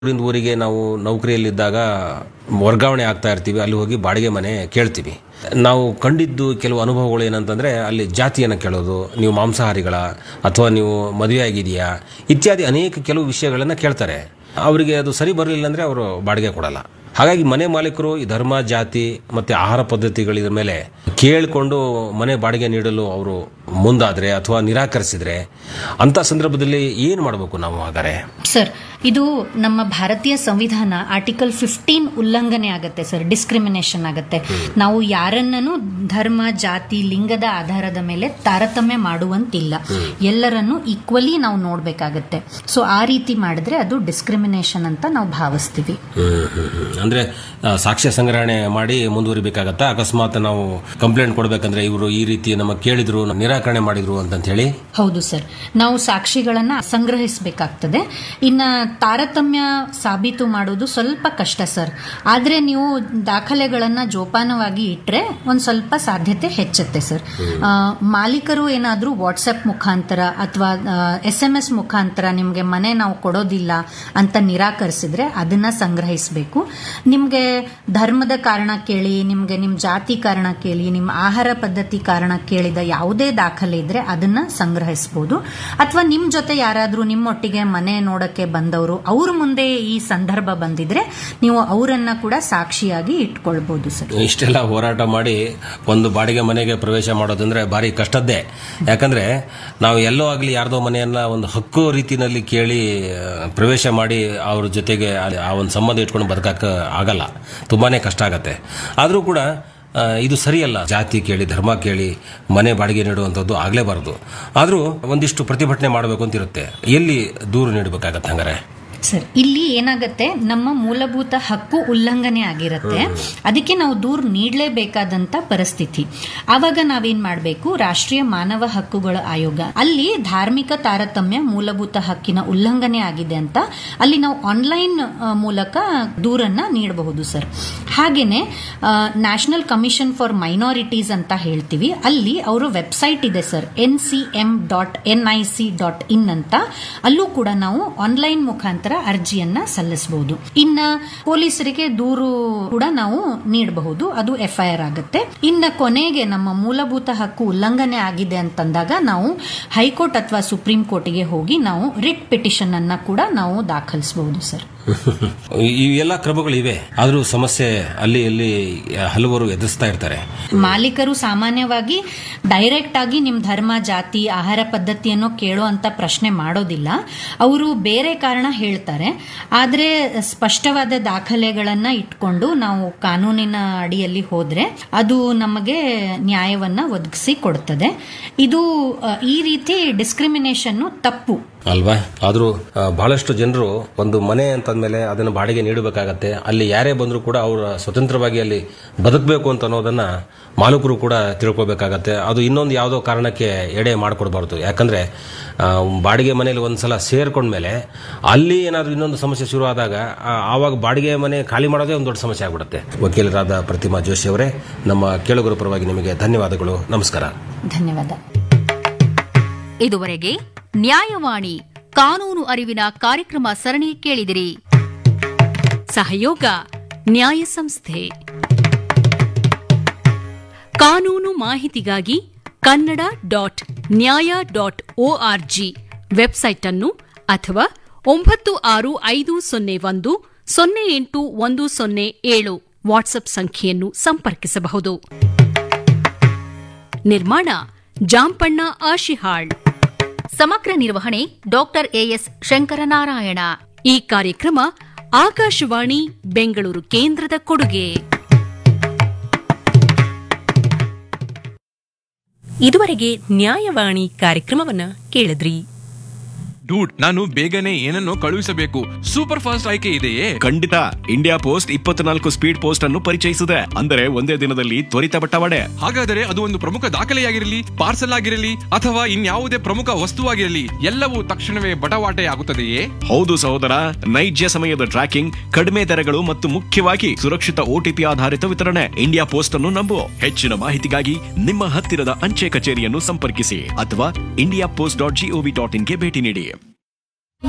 ಊರಿಂದ ಊರಿಗೆ ನಾವು ನೌಕರಿಯಲ್ಲಿದ್ದಾಗ ವರ್ಗಾವಣೆ ಆಗ್ತಾ ಇರ್ತೀವಿ ಅಲ್ಲಿ ಹೋಗಿ ಬಾಡಿಗೆ ಮನೆ ಕೇಳ್ತೀವಿ ನಾವು ಕಂಡಿದ್ದು ಕೆಲವು ಅನುಭವಗಳು ಏನಂತಂದ್ರೆ ಅಲ್ಲಿ ಜಾತಿಯನ್ನು ಕೇಳೋದು ನೀವು ಮಾಂಸಾಹಾರಿಗಳ ಅಥವಾ ನೀವು ಮದುವೆ ಆಗಿದೆಯಾ ಇತ್ಯಾದಿ ಅನೇಕ ಕೆಲವು ವಿಷಯಗಳನ್ನು ಕೇಳ್ತಾರೆ ಅವರಿಗೆ ಅದು ಸರಿ ಬರಲಿಲ್ಲ ಅಂದರೆ ಅವರು ಬಾಡಿಗೆ ಕೊಡಲ್ಲ ಹಾಗಾಗಿ ಮನೆ ಮಾಲೀಕರು ಈ ಧರ್ಮ ಜಾತಿ ಮತ್ತೆ ಆಹಾರ ಪದ್ಧತಿಗಳಿದ ಮೇಲೆ ಕೇಳಿಕೊಂಡು ಮನೆ ಬಾಡಿಗೆ ನೀಡಲು ಅವರು ಮುಂದಾದ್ರೆ ಅಥವಾ ನಿರಾಕರಿಸಿದ್ರೆ ಅಂತ ಸಂದರ್ಭದಲ್ಲಿ ಏನು ಮಾಡಬೇಕು ನಾವು ಹಾಗಾದ್ರೆ ಸರ್ ಇದು ನಮ್ಮ ಭಾರತೀಯ ಸಂವಿಧಾನ ಆರ್ಟಿಕಲ್ ಫಿಫ್ಟೀನ್ ಉಲ್ಲಂಘನೆ ಆಗತ್ತೆ ಸರ್ ಡಿಸ್ಕ್ರಿಮಿನೇಷನ್ ಆಗತ್ತೆ ನಾವು ಯಾರನ್ನೂ ಧರ್ಮ ಜಾತಿ ಲಿಂಗದ ಆಧಾರದ ಮೇಲೆ ತಾರತಮ್ಯ ಮಾಡುವಂತಿಲ್ಲ ಎಲ್ಲರನ್ನು ಈಕ್ವಲಿ ನಾವು ನೋಡ್ಬೇಕಾಗತ್ತೆ ಸೊ ಆ ರೀತಿ ಮಾಡಿದ್ರೆ ಅದು ಡಿಸ್ಕ್ರಿಮಿನೇಷನ್ ಅಂತ ನಾವು ಭಾವಿಸ್ತೀವಿ ಹ್ಮ್, ಹ್ಮ್, ಹ್ಮ್. ಅಂದ್ರೆ ಆ, ಸಾಕ್ಷ್ಯ ಸಂಗ್ರಹಣೆ ಮಾಡಿ ಮುಂದುವರಿಬೇಕಾಗತ್ತಾ ಅಕಸ್ಮಾತ್ ನಾವು ಕಂಪ್ಲೇಂಟ್ ಕೊಡ್ಬೇಕಂದ್ರೆ ಇವರು ಈ ರೀತಿ ನಮ್ಮ ಕೇಳಿದ್ರು ನಿರಾಕರಣೆ ಮಾಡಿದ್ರು ಅಂತ ಹೇಳಿ ಹೌದು ಸರ್ ನಾವು ಸಾಕ್ಷಿಗಳನ್ನ ಸಂಗ್ರಹಿಸಬೇಕಾಗ್ತದೆ ಇನ್ನ ತಾರತಮ್ಯ ಸಾಬೀತು ಮಾಡೋದು ಸ್ವಲ್ಪ ಕಷ್ಟ ಸರ್ ಆದ್ರೆ ನೀವು ದಾಖಲೆಗಳನ್ನ ಜೋಪಾನವಾಗಿ ಇಟ್ರೆ ಒಂದ್ ಸ್ವಲ್ಪ ಸಾಧ್ಯತೆ ಹೆಚ್ಚುತ್ತೆ ಸರ್ ಆ, ಮಾಲೀಕರು ಏನಾದ್ರೂ ವಾಟ್ಸಪ್ ಮುಖಾಂತರ ಅಥವಾ ಎಸ್ ಎಂ ಎಸ್ ಮುಖಾಂತರ ನಿಮ್ಗೆ ಮನೆ ನಾವು ಕೊಡೋದಿಲ್ಲ ಅಂತ ನಿರಾಕರಿಸಿದ್ರೆ ಅದನ್ನ ಸಂಗ್ರಹಿಸಬೇಕು ನಿಮ್ಗೆ ಧರ್ಮದ ಕಾರಣ ಕೇಳಿ ನಿಮ್ಗೆ ನಿಮ್ ಜಾತಿ ಕಾರಣ ಕೇಳಿ ನಿಮ್ಮ ಆಹಾರ ಪದ್ಧತಿ ಕಾರಣ ಕೇಳಿದ ಯಾವುದೇ ದಾಖಲೆ ಇದ್ರೆ ಅದನ್ನ ಸಂಗ್ರಹಿಸಬಹುದು ಅಥವಾ ನಿಮ್ ಜೊತೆ ಯಾರಾದ್ರೂ ನಿಮ್ಮೊಟ್ಟಿಗೆ ಮನೆ ನೋಡಕ್ಕೆ ಬಂದವರು ಅವ್ರ ಮುಂದೆ ಈ ಸಂದರ್ಭ ಬಂದಿದ್ರೆ ನೀವು ಅವರನ್ನ ಕೂಡ ಸಾಕ್ಷಿಯಾಗಿ ಇಟ್ಕೊಳ್ಬಹುದು ಸರ್ ಇಷ್ಟೆಲ್ಲ ಹೋರಾಟ ಮಾಡಿ ಒಂದು ಬಾಡಿಗೆ ಮನೆಗೆ ಪ್ರವೇಶ ಮಾಡೋದಂದ್ರೆ ಭಾರಿ ಕಷ್ಟದ್ದೇ ಯಾಕಂದ್ರೆ ನಾವು ಎಲ್ಲೋ ಆಗಲಿ ಯಾರ್ದೋ ಮನೆಯನ್ನ ಒಂದು ಹಕ್ಕು ರೀತಿನಲ್ಲಿ ಕೇಳಿ ಆ, ಪ್ರವೇಶ ಮಾಡಿ ಅವ್ರ ಜೊತೆಗೆ ಆ- ಆ ಒಂದು ಸಂಬಂಧ ಇಟ್ಕೊಂಡು ಬದುಕಕ್ಕೆ ಆಗಲ್ಲ ತುಂಬಾನೇ ಕಷ್ಟ ಆಗತ್ತೆ ಆದರೂ ಕೂಡ ಆ, ಇದು ಸರಿಯಲ್ಲ ಜಾತಿ ಕೇಳಿ ಧರ್ಮ ಕೇಳಿ ಮನೆ ಬಾಡಿಗೆ ನೀಡುವಂಥದ್ದು ಆಗಲೇಬಾರದು ಆದರೂ ಒಂದಿಷ್ಟು ಪ್ರತಿಭಟನೆ ಮಾಡಬೇಕು ಅಂತ ಇರುತ್ತೆ ಎಲ್ಲಿ ದೂರು ನೀಡಬೇಕಾಗತ್ತೆ ಹಂಗಾರೆ ಸರ್ ಇಲ್ಲಿ ಏನಾಗತ್ತೆ ನಮ್ಮ ಮೂಲಭೂತ ಹಕ್ಕು ಉಲ್ಲಂಘನೆ ಆಗಿರುತ್ತೆ ಅದಕ್ಕೆ ನಾವು ದೂರು ನೀಡಲೇಬೇಕಾದಂತ ಪರಿಸ್ಥಿತಿ ಆವಾಗ ನಾವೇನ್ ಮಾಡಬೇಕು ರಾಷ್ಟ್ರೀಯ ಮಾನವ ಹಕ್ಕುಗಳ ಆಯೋಗ ಅಲ್ಲಿ ಧಾರ್ಮಿಕ ತಾರತಮ್ಯ ಮೂಲಭೂತ ಹಕ್ಕಿನ ಉಲ್ಲಂಘನೆ ಆಗಿದೆ ಅಂತ ಅಲ್ಲಿ ನಾವು ಆನ್ಲೈನ್ ಮೂಲಕ ದೂರನ್ನ ನೀಡಬಹುದು ಸರ್ ಹಾಗೇನೆ ನ್ಯಾಷನಲ್ ಕಮಿಷನ್ ಫಾರ್ ಮೈನಾರಿಟೀಸ್ ಅಂತ ಹೇಳ್ತೀವಿ ಅಲ್ಲಿ ಅವರು ವೆಬ್ಸೈಟ್ ಇದೆ sir N C M dot N I C dot in ಅಂತ ಅಲ್ಲೂ ಕೂಡ ನಾವು ಆನ್ಲೈನ್ ಮುಖಾಂತರ ಅರ್ಜಿಯನ್ನ ಸಲ್ಲಿಸಬಹುದು ಇನ್ನ ಪೊಲೀಸರಿಗೆ ದೂರು ಕೂಡ ನಾವು ನೀಡಬಹುದು ಅದು ಎಫ್ಐಆರ್ ಆಗುತ್ತೆ ಇನ್ನ ಕೊನೆಗೆ ನಮ್ಮ ಮೂಲಭೂತ ಹಕ್ಕು ಉಲ್ಲಂಘನೆ ಆಗಿದೆ ಅಂತಂದಾಗ ನಾವು ಹೈಕೋರ್ಟ್ ಅಥವಾ ಸುಪ್ರೀಂ ಕೋರ್ಟ್ಗೆ ಹೋಗಿ ನಾವು ರಿಟ್ ಪಿಟಿಷನ್ ಅನ್ನ ಕೂಡ ನಾವು ದಾಖಲಿಸಬಹುದು ಸರ್ ಈ ಎಲ್ಲ ಕ್ರಮಗಳು ಇವೆ ಆದರೂ ಸಮಸ್ಯೆ ಅಲ್ಲಿ ಇಲ್ಲಿ ಹಲವರು ಎದುರಿಸ್ತಾ ಇರ್ತಾರೆ ಮಾಲೀಕರು ಸಾಮಾನ್ಯವಾಗಿ ಡೈರೆಕ್ಟ್ ಆಗಿ ನಿಮ್ ಧರ್ಮ ಜಾತಿ ಆಹಾರ ಪದ್ಧತಿಯನ್ನು ಕೇಳೋ ಅಂತ ಪ್ರಶ್ನೆ ಮಾಡೋದಿಲ್ಲ ಅವರು ಬೇರೆ ಕಾರಣ ಹೇಳ್ತಾರೆ ಆದ್ರೆ ಸ್ಪಷ್ಟವಾದ ದಾಖಲೆಗಳನ್ನ ಇಟ್ಕೊಂಡು ನಾವು ಕಾನೂನಿನ ಅಡಿಯಲ್ಲಿ ಹೋದ್ರೆ ಅದು ನಮಗೆ ನ್ಯಾಯವನ್ನ ಒದಗಿಸಿ ಕೊಡ್ತದೆ ಇದು ಅ, ಈ ರೀತಿ ಡಿಸ್ಕ್ರಿಮಿನೇಷನ್ ತಪ್ಪು ಅಲ್ವಾ ಆದರೂ ಆ, ಬಹಳಷ್ಟು ಜನರು ಒಂದು ಮನೆ ಅಂತಂದ್ಮೇಲೆ ಅದನ್ನು ಬಾಡಿಗೆ ನೀಡಬೇಕಾಗತ್ತೆ ಅಲ್ಲಿ ಯಾರೇ ಬಂದರೂ ಕೂಡ ಅವರು ಸ್ವತಂತ್ರವಾಗಿ ಅಲ್ಲಿ ಬದುಕಬೇಕು ಅಂತ ಅನ್ನೋದನ್ನ ಮಾಲೀಕರು ಕೂಡ ತಿಳ್ಕೊಬೇಕಾಗತ್ತೆ ಅದು ಇನ್ನೊಂದು ಯಾವುದೋ ಕಾರಣಕ್ಕೆ ಎಡೆ ಮಾಡಿಕೊಡ್ಬಾರ್ದು ಯಾಕಂದ್ರೆ ಆ, ಬಾಡಿಗೆ ಮನೆಯಲ್ಲಿ ಒಂದ್ಸಲ ಸೇರ್ಕೊಂಡ್ಮೇಲೆ ಅಲ್ಲಿ ಏನಾದರೂ ಇನ್ನೊಂದು ಸಮಸ್ಯೆ ಶುರು ಆದಾಗ ಆ, ಆವಾಗ ಬಾಡಿಗೆ ಮನೆ ಖಾಲಿ ಮಾಡೋದೇ ಒಂದು ದೊಡ್ಡ ಸಮಸ್ಯೆ ಆಗ್ಬಿಡುತ್ತೆ ವಕೀಲರಾದ ಪ್ರತಿಮಾ ಜೋಶಿ ಅವರೇ ನಮ್ಮ ಕೇಳುಗರ ಪರವಾಗಿ ನಿಮಗೆ ಧನ್ಯವಾದಗಳು ನಮಸ್ಕಾರ ಧನ್ಯವಾದ ಇದುವರೆಗೆ ನ್ಯಾಯವಾಣಿ ಕಾನೂನು ಅರಿವಿನ ಕಾರ್ಯಕ್ರಮ ಸರಣಿ ಕೇಳಿದಿರಿ ಸಹಯೋಗ ನ್ಯಾಯ ಸಂಸ್ಥೆ ಕಾನೂನು ಮಾಹಿತಿಗಾಗಿ Kannada dot Nyaya dot O R G website ಅನ್ನು ಅಥವಾ ಒಂಬತ್ತು ಆರು ಐದು ಸೊನ್ನೆ ಒಂದು ಸೊನ್ನೆ ಎಂಟು ಒಂದು ಸೊನ್ನೆ ಏಳು ವಾಟ್ಸ್ಆಪ್ ಸಂಖ್ಯೆಯನ್ನು ಸಂಪರ್ಕಿಸಬಹುದು ನಿರ್ಮಾಣ ಜಾಂಪಣ್ಣ ಆಶಿಹಾಳ್ ಸಮಗ್ರ ನಿರ್ವಹಣೆ ಡಾಕ್ಟರ್ ಎಎಸ್ ಶಂಕರನಾರಾಯಣ ಈ ಕಾರ್ಯಕ್ರಮ ಆಕಾಶವಾಣಿ ಬೆಂಗಳೂರು ಕೇಂದ್ರದ ಕೊಡುಗೆ ಇದುವರೆಗೆ ನ್ಯಾಯವಾಣಿ ಕಾರ್ಯಕ್ರಮವನ್ನ ಕೇಳಿದ್ರಿ ಡೂಡ್ ನಾನು ಬೇಗನೆ ಏನನ್ನೋ ಕಳುಹಿಸಬೇಕು ಸೂಪರ್ ಫಾಸ್ಟ್ ಆಯ್ಕೆ ಇದೆಯೇ ಖಂಡಿತ ಇಂಡಿಯಾ ಪೋಸ್ಟ್ ಇಪ್ಪತ್ನಾಲ್ಕು ಸ್ಪೀಡ್ ಪೋಸ್ಟ್ ಅನ್ನು ಪರಿಚಯಿಸಿದೆ ಅಂದರೆ ಒಂದೇ ದಿನದಲ್ಲಿ ತ್ವರಿತ ಬಟ್ಟವಾಡೆ ಹಾಗಾದರೆ ಅದು ಒಂದು ಪ್ರಮುಖ ದಾಖಲೆಯಾಗಿರಲಿ ಪಾರ್ಸಲ್ ಆಗಿರಲಿ ಅಥವಾ ಇನ್ಯಾವುದೇ ಪ್ರಮುಖ ವಸ್ತುವಾಗಿರಲಿ ಎಲ್ಲವೂ ತಕ್ಷಣವೇ ಬಟವಾಟೆ ಆಗುತ್ತದೆಯೇ ಹೌದು ಸಹೋದರ ನೈಜ ಸಮಯದ ಟ್ರ್ಯಾಕಿಂಗ್ ಕಡಿಮೆ ದರಗಳು ಮತ್ತು ಮುಖ್ಯವಾಗಿ ಸುರಕ್ಷಿತ ಓಟಿಪಿ ಆಧಾರಿತ ವಿತರಣೆ ಇಂಡಿಯಾ ಪೋಸ್ಟ್ ಅನ್ನು ನಂಬು ಹೆಚ್ಚಿನ ಮಾಹಿತಿಗಾಗಿ ನಿಮ್ಮ ಹತ್ತಿರದ ಅಂಚೆ ಕಚೇರಿಯನ್ನು ಸಂಪರ್ಕಿಸಿ ಅಥವಾ India post dot G O V dot ಇನ್ಗೆ ಭೇಟಿ ನೀಡಿ